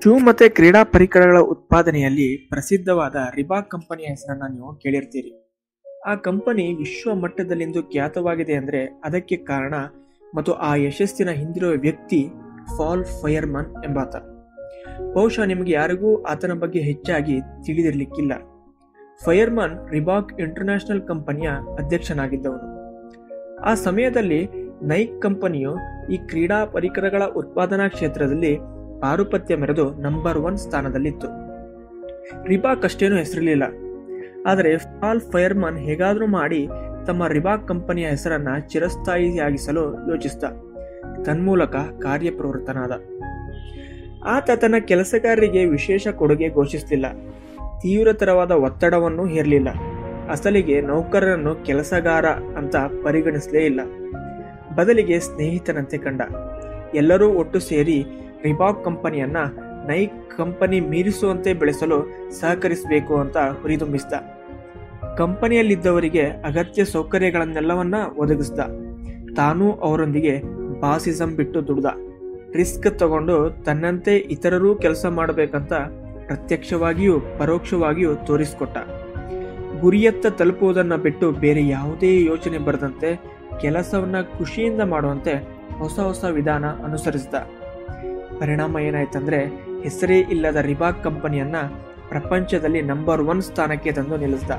shoe ಮತ್ತೆ ಕ್ರೀಡಾ ಪರಿಕರಗಳ ಉತ್ಪಾದನೆಯಲ್ಲಿ ಪ್ರಸಿದ್ಧವಾದ ರಿಬಾಕ್ ಕಂಪನಿಯ ಹೆಸರನ್ನ ನೀವು ಕೇಳಿರ್ತೀರಿ ಆ ಕಂಪನಿ ವಿಶ್ವ ಮಟ್ಟದಲ್ಲಿಂದು ಖ್ಯಾತವಾಗಿದೆ ಅಂದ್ರೆ ಅದಕ್ಕೆ ಕಾರಣ ಮತ್ತು ಆ ಯಶಸ್ಸಿನ ಹಿಂದಿರುವ ವ್ಯಕ್ತಿ ಫಾಲ್ ಫೈರ್ಮನ್ ಎಂಬಾತ ಬಹುಶಃ ನಿಮಗೆ ಯಾರಿಗೂ ಆತನ ಬಗ್ಗೆ ಹೆಚ್ಚಾಗಿ ತಿಳಿದಿರಲಿಕ್ಕಿಲ್ಲ ಫೈರ್ಮನ್ ರಿಬಾಕ್ ಇಂಟರ್ನ್ಯಾಷನಲ್ ಕಂಪನಿಯ ಅಧ್ಯಕ್ಷನಾಗಿದ್ದವನು ಆ ಸಮಯದಲ್ಲಿ ನೈಕ್ ಕಂಪನಿಯು ಈ ಕ್ರೀಡಾ ಪರಿಕರಗಳ ಉತ್ಪಾದನಾ ಕ್ಷೇತ್ರದಲ್ಲಿ ಪಾರುಪತ್ಯ ಮೆರೆದು ನಂಬರ್ ಒನ್ ಸ್ಥಾನದಲ್ಲಿತ್ತು ರಿಬಾಕ್ ಅಷ್ಟೇನೂ ಹೆಸರಿರಲಿಲ್ಲ ಆದರೆ ಫಾಲ್ ಫೈರ್ಮನ್ ಹೇಗಾದರೂ ಮಾಡಿ ತಮ್ಮ ರಿಬಾಕ್ ಕಂಪನಿಯ ಹೆಸರನ್ನ ಚಿರಸ್ಥಾಯಿಯಾಗಿಸಲು ಯೋಚಿಸಿದ ತನ್ಮೂಲಕ ಕಾರ್ಯಪ್ರವೃತ್ತನಾದ ಆತ ತನ್ನ ಕೆಲಸಗಾರರಿಗೆ ವಿಶೇಷ ಕೊಡುಗೆ ಘೋಷಿಸಲಿಲ್ಲ ತೀವ್ರತರವಾದ ಒತ್ತಡವನ್ನು ಹೇರಲಿಲ್ಲ ಅಸಲಿಗೆ ನೌಕರರನ್ನು ಕೆಲಸಗಾರ ಅಂತ ಪರಿಗಣಿಸಲೇ ಇಲ್ಲ ಬದಲಿಗೆ ಸ್ನೇಹಿತನಂತೆ ಕಂಡ ಎಲ್ಲರೂ ಒಟ್ಟು ಸೇರಿ ರಿಬಾಕ್ ಕಂಪನಿಯನ್ನ ನೈಕ್ ಕಂಪನಿ ಮೀರಿಸುವಂತೆ ಬೆಳೆಸಲು ಸಹಕರಿಸಬೇಕು ಅಂತ ಹುರಿದುಂಬಿಸಿದ ಕಂಪನಿಯಲ್ಲಿದ್ದವರಿಗೆ ಅಗತ್ಯ ಸೌಕರ್ಯಗಳನ್ನೆಲ್ಲವನ್ನ ಒದಗಿಸಿದ ತಾನೂ ಅವರೊಂದಿಗೆ ಬಾಸಿಸಂ ಬಿಟ್ಟು ದುಡ್ದ ರಿಸ್ಕ್ ತಗೊಂಡು ತನ್ನಂತೆ ಇತರರೂ ಕೆಲಸ ಮಾಡಬೇಕಂತ ಪ್ರತ್ಯಕ್ಷವಾಗಿಯೂ ಪರೋಕ್ಷವಾಗಿಯೂ ತೋರಿಸಿಕೊಟ್ಟ ಗುರಿಯತ್ತ ತಲುಪುವುದನ್ನ ಬಿಟ್ಟು ಬೇರೆ ಯಾವುದೇ ಯೋಚನೆ ಬರದಂತೆ ಕೆಲಸವನ್ನ ಖುಷಿಯಿಂದ ಮಾಡುವಂತೆ ಹೊಸ ಹೊಸ ವಿಧಾನ ಅನುಸರಿಸಿದ ಪರಿಣಾಮ ಏನಾಯ್ತಂದ್ರೆ ಹೆಸರೇ ಇಲ್ಲದ ರಿಬಾಕ್ ಕಂಪನಿಯನ್ನ ಪ್ರಪಂಚದಲ್ಲಿ ನಂಬರ್ ಒನ್ ಸ್ಥಾನಕ್ಕೆ ತಂದು ನಿಲ್ಲಿಸಿದ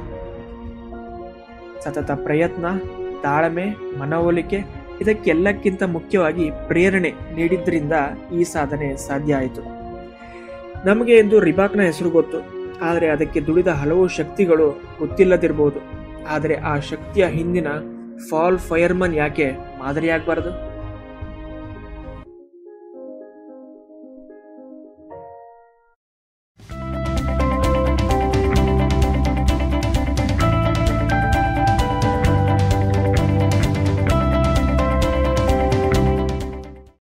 ಸತತ ಪ್ರಯತ್ನ ತಾಳ್ಮೆ ಮನವೊಲಿಕೆ ಇದಕ್ಕೆಲ್ಲಕ್ಕಿಂತ ಮುಖ್ಯವಾಗಿ ಪ್ರೇರಣೆ ನೀಡಿದ್ರಿಂದ ಈ ಸಾಧನೆ ಸಾಧ್ಯ ಆಯಿತು ನಮಗೆ ಎಂದು ರಿಬಾಕ್ನ ಹೆಸರು ಗೊತ್ತು ಆದರೆ ಅದಕ್ಕೆ ದುಡಿದ ಹಲವು ಶಕ್ತಿಗಳು ಗೊತ್ತಿಲ್ಲದಿರಬಹುದು ಆದರೆ ಆ ಶಕ್ತಿಯ ಹಿಂದಿನ ಫಾಲ್ ಫೈರ್ಮನ್ ಯಾಕೆ ಮಾದರಿಯಾಗಬಾರದು